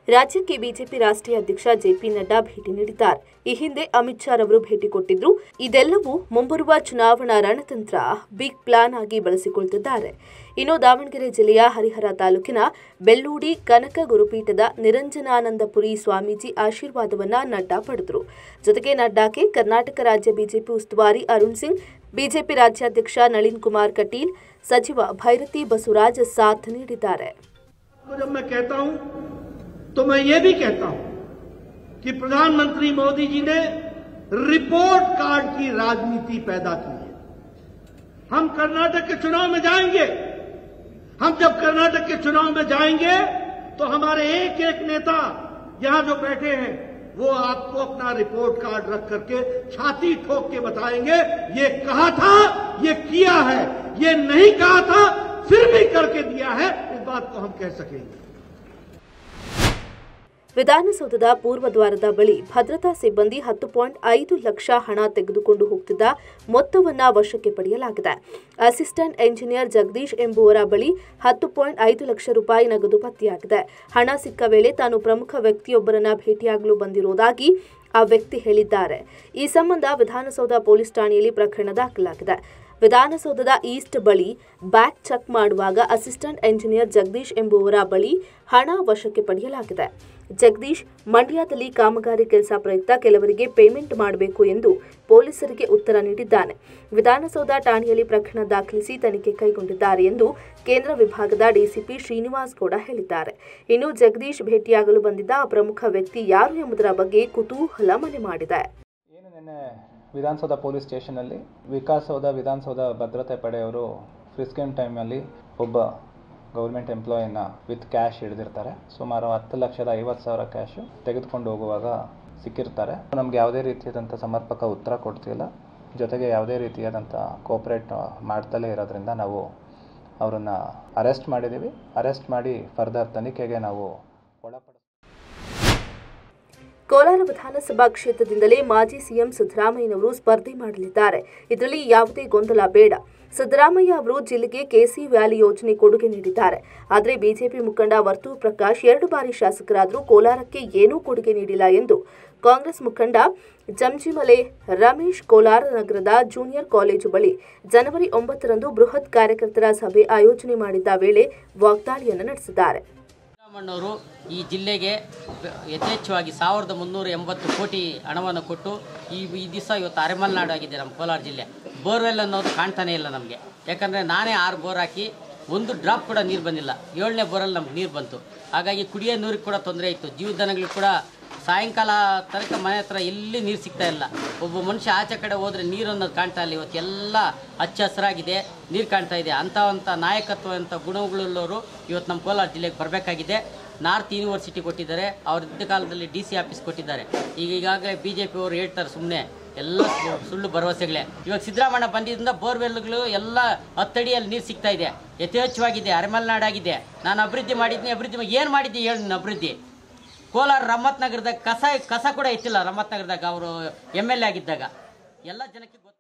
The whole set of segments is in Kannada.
ರಾಜ್ಯಕ್ಕೆ ಬಿಜೆಪಿ ರಾಷ್ಟ್ರೀಯ ಅಧ್ಯಕ್ಷ ಜೆಪಿ ನಡ್ಡಾ ಭೇಟಿ ನೀಡಿದ್ದಾರೆ ಈ ಹಿಂದೆ ಅಮಿತ್ ಶಾ ರವರು ಭೇಟಿ ಕೊಟ್ಟಿದ್ರು ಇದೆಲ್ಲವೂ ಮುಂಬರುವ ಚುನಾವಣಾ ರಣತಂತ್ರ ಬಿಗ್ ಪ್ಲಾನ್ ಆಗಿ ಬಳಸಿಕೊಳ್ತಿದ್ದಾರೆ ಇನ್ನು ದಾವಣಗೆರೆ ಜಿಲ್ಲೆಯ ಹರಿಹರ ತಾಲೂಕಿನ ಬೆಳ್ಳೂಡಿ ಕನಕ ಗುರುಪೀಠದ ನಿರಂಜನಾನಂದಪುರಿ ಸ್ವಾಮೀಜಿ ಆಶೀರ್ವಾದವನ್ನ ನಡ್ಡಾ ಪಡೆದರು ಜೊತೆಗೆ ನಡ್ಡಾಕ್ಕೆ ಕರ್ನಾಟಕ ರಾಜ್ಯ ಬಿಜೆಪಿ ಉಸ್ತುವಾರಿ ಅರುಣ್ ಸಿಂಗ್ ಬಿಜೆಪಿ ರಾಜ್ಯಾಧ್ಯಕ್ಷ ನಳಿನ್ ಕುಮಾರ್ ಕಟೀಲ್ ಸಚಿವ ಭೈರತಿ ಬಸವರಾಜ್ ಸಾಥ್ ನೀಡಿದ್ದಾರೆ को जब मैं कहता हूं तो मैं ये भी कहता हूं कि प्रधानमंत्री मोदी जी ने रिपोर्ट कार्ड की राजनीति पैदा की है हम कर्नाटक के चुनाव में जाएंगे हम जब कर्नाटक के चुनाव में जाएंगे तो हमारे एक एक नेता यहां जो बैठे हैं वो आपको अपना रिपोर्ट कार्ड रख करके छाती ठोक के बताएंगे ये कहा था ये किया है ये नहीं कहा था फिर भी करके दिया है इस बात को हम कह सकेंगे ವಿಧಾನಸೌಧದ ಪೂರ್ವ ದ್ವಾರದ ಬಳಿ ಭದ್ರತಾ ಸಿಬ್ಬಂದಿ ಹತ್ತು ಪಾಯಿಂಟ್ ಐದು ಲಕ್ಷ ಹಣ ತೆಗೆದುಕೊಂಡು ಹೋಗ್ತಿದ್ದ ಮೊತ್ತವನ್ನ ವಶಕ್ಕೆ ಪಡೆಯಲಾಗಿದೆ ಅಸಿಸ್ಟೆಂಟ್ ಎಂಜಿನಿಯರ್ ಜಗದೀಶ್ ಎಂಬುವರ ಬಳಿ ಹತ್ತು ಪಾಯಿಂಟ್ ಐದು ಲಕ್ಷ ರೂಪಾಯಿ ನಗದು ಪತ್ತೆಯಾಗಿದೆ ಹಣ ಸಿಕ್ಕ ವೇಳೆ ತಾನು ಪ್ರಮುಖ ವ್ಯಕ್ತಿಯೊಬ್ಬರನ್ನ ಭೇಟಿಯಾಗಲು ಬಂದಿರುವುದಾಗಿ ಆ ವ್ಯಕ್ತಿ ಹೇಳಿದ್ದಾರೆ ಈ ಸಂಬಂಧ ವಿಧಾನಸೌಧ ಪೊಲೀಸ್ ಠಾಣೆಯಲ್ಲಿ ಪ್ರಕರಣ ದಾಖಲಾಗಿದೆ ವಿಧಾನಸೌಧದ ಈಸ್ಟ್ ಬಳಿ ಬ್ಯಾಕ್ ಚೆಕ್ ಮಾಡುವಾಗ ಅಸಿಸ್ಟೆಂಟ್ ಎಂಜಿನಿಯರ್ ಜಗದೀಶ್ ಎಂಬುವರ ಬಳಿ ಹಣ ವಶಕ್ಕೆ ಪಡೆಯಲಾಗಿದೆ ಜಗದೀಶ್ ಮಂಡ್ಯದಲ್ಲಿ ಕಾಮಗಾರಿ ಕೆಲಸ ಪ್ರಯುಕ್ತ ಕೆಲವರಿಗೆ ಪೇಮೆಂಟ್ ಮಾಡಬೇಕು ಎಂದು ಪೊಲೀಸರಿಗೆ ಉತ್ತರ ನೀಡಿದ್ದಾನೆ ವಿಧಾನಸೌಧ ಠಾಣೆಯಲ್ಲಿ ಪ್ರಕರಣ ದಾಖಲಿಸಿ ತನಿಖೆ ಕೈಗೊಂಡಿದ್ದಾರೆ ಎಂದು ಕೇಂದ್ರ ವಿಭಾಗದ ಡಿಸಿಪಿ ಶ್ರೀನಿವಾಸ್ ಗೌಡ ಹೇಳಿದ್ದಾರೆ ಇನ್ನು ಜಗದೀಶ್ ಭೇಟಿಯಾಗಲು ಬಂದಿದ್ದ ಆ ಪ್ರಮುಖ ವ್ಯಕ್ತಿ ಯಾರು ಎಂಬುದರ ಬಗ್ಗೆ ಕುತೂಹಲ ಮನೆ ಮಾಡಿದೆ ಏನು ನಿನ್ನೆ ವಿಧಾನಸೌಧ ಪೊಲೀಸ್ ಸ್ಟೇಷನಲ್ಲಿ ವಿಕಾಸೌಧ ವಿಧಾನಸೌಧ ಭದ್ರತೆ ಪಡೆಯವರು ಫ್ರಿಸ್ಕೇಮ್ ಟೈಮಲ್ಲಿ ಒಬ್ಬ ಗೌರ್ಮೆಂಟ್ ಎಂಪ್ಲಾಯಿನ ವಿತ್ ಕ್ಯಾಶ್ ಹಿಡಿದಿರ್ತಾರೆ ಸುಮಾರು ಹತ್ತು ಲಕ್ಷದ ಐವತ್ತು ಸಾವಿರ ಕ್ಯಾಶು ತೆಗೆದುಕೊಂಡು ಹೋಗುವಾಗ ಸಿಕ್ಕಿರ್ತಾರೆ ನಮಗೆ ಯಾವುದೇ ರೀತಿಯಾದಂಥ ಸಮರ್ಪಕ ಉತ್ತರ ಕೊಡ್ತಿಲ್ಲ ಜೊತೆಗೆ ಯಾವುದೇ ರೀತಿಯಾದಂಥ ಕೋಪ್ರೇಟ್ ಮಾಡ್ತಲೇ ಇರೋದ್ರಿಂದ ನಾವು ಅವರನ್ನು ಅರೆಸ್ಟ್ ಮಾಡಿದ್ದೀವಿ ಅರೆಸ್ಟ್ ಮಾಡಿ ಫರ್ದರ್ ತನಿಖೆಗೆ ನಾವು ಒಳಪಡಿಸ್ತೀವಿ ಕೋಲಾರ ವಿಧಾನಸಭಾ ಕ್ಷೇತ್ರದಿಂದಲೇ ಮಾಜಿ ಸಿಎಂ ಸಿದ್ದರಾಮಯ್ಯನವರು ಸ್ಪರ್ಧೆ ಮಾಡಲಿದ್ದಾರೆ ಇದರಲ್ಲಿ ಯಾವುದೇ ಗೊಂದಲ ಬೇಡ ಸಿದ್ದರಾಮಯ್ಯ ಅವರು ಜಿಲ್ಲೆಗೆ ಕೆಸಿ ವ್ಯಾಲಿ ಯೋಜನೆ ಕೊಡುಗೆ ನೀಡಿದ್ದಾರೆ ಆದರೆ ಬಿಜೆಪಿ ಮುಖಂಡ ವರ್ತೂರ್ ಪ್ರಕಾಶ್ ಎರಡು ಬಾರಿ ಶಾಸಕರಾದರೂ ಕೋಲಾರಕ್ಕೆ ಏನೂ ಕೊಡುಗೆ ನೀಡಿಲ್ಲ ಎಂದು ಕಾಂಗ್ರೆಸ್ ಮುಖಂಡ ಜಂಜಿಮಲೆ ರಮೇಶ್ ಕೋಲಾರ ನಗರದ ಜೂನಿಯರ್ ಕಾಲೇಜು ಬಳಿ ಜನವರಿ ಒಂಬತ್ತರಂದು ಬೃಹತ್ ಕಾರ್ಯಕರ್ತರ ಸಭೆ ಆಯೋಜನೆ ಮಾಡಿದ್ದ ವೇಳೆ ವಾಗ್ದಾಳಿಯನ್ನು ನಡೆಸಿದ್ದಾರೆ ಸಿದ್ದರಾಮಣ್ಣವರು ಈ ಜಿಲ್ಲೆಗೆ ಯಥೇಚ್ಛವಾಗಿ ಸಾವಿರದ ಮುನ್ನೂರ ಎಂಬತ್ತು ಕೋಟಿ ಹಣವನ್ನು ಕೊಟ್ಟು ಈ ಈ ದಿವಸ ಇವತ್ತು ಅರೆಮಲೆನಾಡು ಆಗಿದೆ ನಮ್ಮ ಕೋಲಾರ ಜಿಲ್ಲೆ ಬೋರ್ವೆಲ್ ಅನ್ನೋದು ಕಾಣ್ತಾನೆ ಇಲ್ಲ ನಮಗೆ ಯಾಕಂದರೆ ನಾನೇ ಆರು ಬೋರ್ ಹಾಕಿ ಒಂದು ಡ್ರಾಪ್ ಕೂಡ ನೀರು ಬಂದಿಲ್ಲ ಏಳನೇ ಬೋರಲ್ಲಿ ನಮ್ಗೆ ನೀರು ಬಂತು ಹಾಗಾಗಿ ಕುಡಿಯೋ ನೀರಿಗೆ ಕೂಡ ತೊಂದರೆ ಇತ್ತು ಜೀವದನಗಳು ಕೂಡ ಸಾಯಂಕಾಲ ತನಕ ಮನೆ ಹತ್ರ ಎಲ್ಲಿ ನೀರು ಸಿಗ್ತಾ ಇಲ್ಲ ಒಬ್ಬ ಮನುಷ್ಯ ಆಚೆ ಕಡೆ ಹೋದರೆ ನೀರು ಅನ್ನೋದು ಕಾಣ್ತಾ ಇಲ್ಲ ಇವತ್ತು ಎಲ್ಲ ಹಚ್ಚ ಹಸಿರಾಗಿದೆ ನೀರು ಕಾಣ್ತಾ ಇದೆ ಅಂಥವಂಥ ನಾಯಕತ್ವ ಅಂತ ಗುಣಗಳುಳ್ಳವರು ಇವತ್ತು ನಮ್ಮ ಕೋಲಾರ ಜಿಲ್ಲೆಗೆ ಬರಬೇಕಾಗಿದೆ ನಾರ್ತ್ ಯೂನಿವರ್ಸಿಟಿ ಕೊಟ್ಟಿದ್ದಾರೆ ಅವ್ರ ಇದ್ದ ಕಾಲದಲ್ಲಿ ಡಿ ಸಿ ಆಫೀಸ್ ಕೊಟ್ಟಿದ್ದಾರೆ ಈಗ ಈಗಾಗಲೇ ಬಿ ಜೆ ಪಿಯವರು ಹೇಳ್ತಾರೆ ಸುಮ್ಮನೆ ಎಲ್ಲ ಸು- ಸುಳ್ಳು ಭರವಸೆಗಳೇ ಇವಾಗ ಸಿದ್ದರಾಮಣ್ಣ ಬಂದಿದ್ದರಿಂದ ಬೋರ್ವೆಲ್ಗಳು ಎಲ್ಲ ಹತ್ತಡಿಯಲ್ಲಿ ನೀರು ಸಿಗ್ತಾ ಇದೆ ಯಥೇಚ್ಛವಾಗಿದೆ ಅರೆಮಲೆನಾಡಾಗಿದೆ ನಾನು ಅಭಿವೃದ್ಧಿ ಮಾಡಿದ್ದೀನಿ ಅಭಿವೃದ್ಧಿ ಏನು ಮಾಡಿದ್ದೆ ಹೇಳಿ ನೀನು ಅಭಿವೃದ್ಧಿ ಕೋಲಾರ ರಮ್ಮತ್ ನಗರದಾಗ ಕಸ ಕಸ ಕೂಡ ಇತ್ತಿಲ್ಲ ರಮ್ಮತ್ ನಗರದಾಗ ಅವರು ಎಮ್ ಎಲ್ ಎ ಆಗಿದ್ದಾಗ ಎಲ್ಲ ಜನಕ್ಕೆ ಗೊತ್ತಾಗ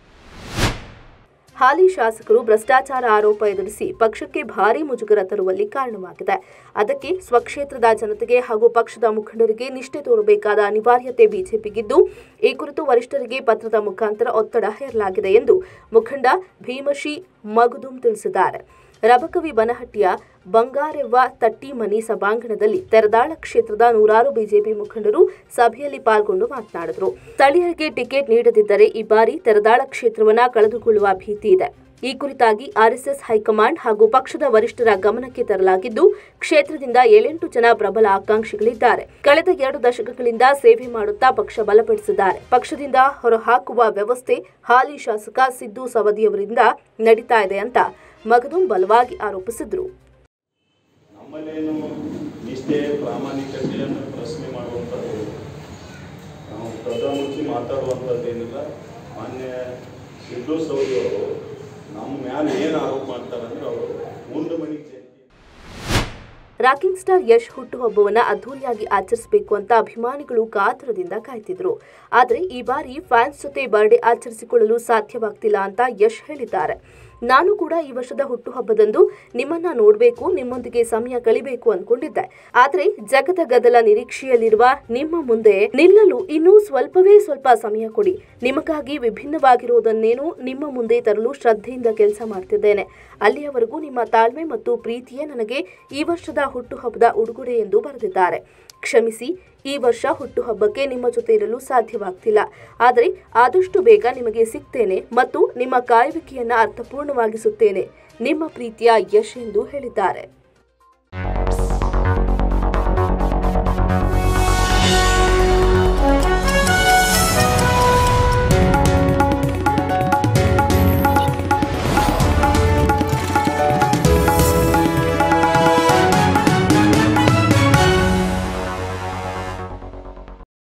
ಹಾಲಿ ಶಾಸಕರು ಭ್ರಷ್ಟಾಚಾರ ಆರೋಪ ಎದುರಿಸಿ ಪಕ್ಷಕ್ಕೆ ಭಾರಿ ಮುಜುಗರ ತರುವಲ್ಲಿ ಕಾರಣವಾಗಿದೆ ಅದಕ್ಕೆ ಸ್ವಕ್ಷೇತ್ರದ ಜನತೆಗೆ ಹಾಗೂ ಪಕ್ಷದ ಮುಖಂಡರಿಗೆ ನಿಷ್ಠೆ ತೋರಬೇಕಾದ ಅನಿವಾರ್ಯತೆ ಬಿಜೆಪಿಗಿದ್ದು ಈ ಕುರಿತು ವರಿಷ್ಠರಿಗೆ ಪತ್ರದ ಮುಖಾಂತರ ಒತ್ತಡ ಹೇರಲಾಗಿದೆ ಎಂದು ಮುಖಂಡ ಭೀಮಶಿ ಮಗುದುಂ ತಿಳಿಸಿದ್ದಾರೆ ರಬಕವಿ ಬನಹಟ್ಟಿಯ ಬಂಗಾರೆವ್ವ ತಟ್ಟಿಮನಿ ಸಭಾಂಗಣದಲ್ಲಿ ತೆರದಾಳ ಕ್ಷೇತ್ರದ ನೂರಾರು ಬಿಜೆಪಿ ಮುಖಂಡರು ಸಭೆಯಲ್ಲಿ ಪಾಲ್ಗೊಂಡು ಮಾತನಾಡಿದರು ಸ್ಥಳೀಯರಿಗೆ ಟಿಕೆಟ್ ನೀಡದಿದ್ದರೆ ಈ ಬಾರಿ ತೆರದಾಳ ಕ್ಷೇತ್ರವನ್ನ ಕಳೆದುಕೊಳ್ಳುವ ಭೀತಿ ಇದೆ ಈ ಕುರಿತಾಗಿ ಆರ್ಎಸ್ಎಸ್ ಹೈಕಮಾಂಡ್ ಹಾಗೂ ಪಕ್ಷದ ವರಿಷ್ಠರ ಗಮನಕ್ಕೆ ತರಲಾಗಿದ್ದು ಕ್ಷೇತ್ರದಿಂದ ಏಳೆಂಟು ಜನ ಪ್ರಬಲ ಆಕಾಂಕ್ಷಿಗಳಿದ್ದಾರೆ ಕಳೆದ ಎರಡು ದಶಕಗಳಿಂದ ಸೇವೆ ಮಾಡುತ್ತಾ ಪಕ್ಷ ಬಲಪಡಿಸಿದ್ದಾರೆ ಪಕ್ಷದಿಂದ ಹೊರಹಾಕುವ ವ್ಯವಸ್ಥೆ ಹಾಲಿ ಶಾಸಕ ಸಿದ್ದು ಸವದಿಯವರಿಂದ ನಡೀತಾ ಇದೆ ಅಂತ ಮಗದುಂ ಬಲವಾಗಿ ಆರೋಪಿಸಿದ್ರು ನಮ್ಮಲ್ಲೇನು ನಿಷ್ಠೆ ಪ್ರಾಮಾಣಿಕತೆಯನ್ನು ಪ್ರಶ್ನೆ ಮಾಡುವಂಥದ್ದು ನಾವು ಕದ ಮುಚ್ಚಿ ಮಾತಾಡುವಂಥದ್ದೇನಿಲ್ಲ ಮಾನ್ಯ ಸಿದ್ದು ಸೌದಿ ಅವರು ನಮ್ಮ ಮ್ಯಾಲೆ ಏನು ಆರೋಪ ಮಾಡ್ತಾರಂದ್ರೆ ಅವರು ಮುಂದೆ ಮನೆಗೆ ಜನ ರಾಕಿಂಗ್ ಸ್ಟಾರ್ ಯಶ್ ಹುಟ್ಟುಹಬ್ಬವನ್ನ ಅದ್ದೂರಿಯಾಗಿ ಆಚರಿಸಬೇಕು ಅಂತ ಅಭಿಮಾನಿಗಳು ಕಾತುರದಿಂದ ಕಾಯ್ತಿದ್ರು ಆದರೆ ಈ ಬಾರಿ ಫ್ಯಾನ್ಸ್ ಜೊತೆ ಬರ್ಡೇ ಆಚರಿಸಿಕೊಳ್ಳಲು ಸಾಧ್ಯವಾಗ್ತಿಲ್ಲ ಅಂತ ಯಶ್ ಹೇಳಿದ್ದಾರೆ ನಾನು ಕೂಡ ಈ ವರ್ಷದ ಹುಟ್ಟುಹಬ್ಬದಂದು ನಿಮ್ಮನ್ನ ನೋಡಬೇಕು ನಿಮ್ಮೊಂದಿಗೆ ಸಮಯ ಕಳಿಬೇಕು ಅನ್ಕೊಂಡಿದ್ದೆ ಆದ್ರೆ ಜಗದ ಗದಲ ನಿರೀಕ್ಷೆಯಲ್ಲಿರುವ ನಿಮ್ಮ ಮುಂದೆ ನಿಲ್ಲಲು ಇನ್ನೂ ಸ್ವಲ್ಪವೇ ಸ್ವಲ್ಪ ಸಮಯ ಕೊಡಿ ನಿಮಗಾಗಿ ವಿಭಿನ್ನವಾಗಿರುವುದನ್ನೇನು ನಿಮ್ಮ ಮುಂದೆ ತರಲು ಶ್ರದ್ಧೆಯಿಂದ ಕೆಲಸ ಮಾಡ್ತಿದ್ದೇನೆ ಅಲ್ಲಿಯವರೆಗೂ ನಿಮ್ಮ ತಾಳ್ಮೆ ಮತ್ತು ಪ್ರೀತಿಯೇ ನನಗೆ ಈ ವರ್ಷದ ಹುಟ್ಟುಹಬ್ಬದ ಉಡುಗೊರೆ ಎಂದು ಬರೆದಿದ್ದಾರೆ ಕ್ಷಮಿಸಿ ಈ ವರ್ಷ ಹುಟ್ಟುಹಬ್ಬಕ್ಕೆ ನಿಮ್ಮ ಜೊತೆ ಇರಲು ಸಾಧ್ಯವಾಗ್ತಿಲ್ಲ ಆದರೆ ಆದಷ್ಟು ಬೇಗ ನಿಮಗೆ ಸಿಗ್ತೇನೆ ಮತ್ತು ನಿಮ್ಮ ಕಾಯುವಿಕೆಯನ್ನ ಅರ್ಥಪೂರ್ಣವಾಗಿಸುತ್ತೇನೆ ನಿಮ್ಮ ಪ್ರೀತಿಯ ಯಶ್ ಎಂದು ಹೇಳಿದ್ದಾರೆ